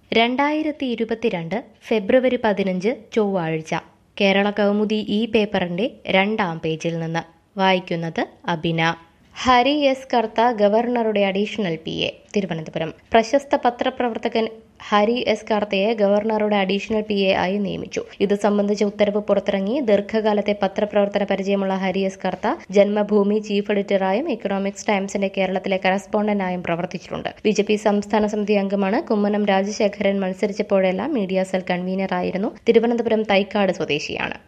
രണ്ടായിരത്തി ഇരുപത്തിരണ്ട് ഫെബ്രുവരി പതിനഞ്ച് ചൊവ്വാഴ്ച കേരള കൗമുദി ഈ പേപ്പറിന്റെ രണ്ടാം പേജിൽ നിന്ന് വായിക്കുന്നത് അബിന ഹരി എസ് കർത്ത ഗവർണറുടെ അഡീഷണൽ പി എ തിരുവനന്തപുരം പ്രശസ്ത പത്രപ്രവർത്തകൻ ഹരി എസ് കർത്തയെ ഗവർണറുടെ അഡീഷണൽ പി എ ആയി നിയമിച്ചു ഇത് സംബന്ധിച്ച ഉത്തരവ് പുറത്തിറങ്ങി ദീർഘകാലത്തെ പത്രപ്രവർത്തന പരിചയമുള്ള ഹരി എസ് കർത്ത ജന്മഭൂമി ചീഫ് എഡിറ്ററായും എക്കണോമിക്സ് ടൈംസിന്റെ കേരളത്തിലെ കറസ്പോണ്ടന്റായും പ്രവർത്തിച്ചിട്ടുണ്ട് ബി ജെ പി സംസ്ഥാന സമിതി അംഗമാണ് കുമ്മനം രാജശേഖരൻ മത്സരിച്ചപ്പോഴെല്ലാം മീഡിയ സെൽ കൺവീനറായിരുന്നു തിരുവനന്തപുരം തൈക്കാട് സ്വദേശിയാണ്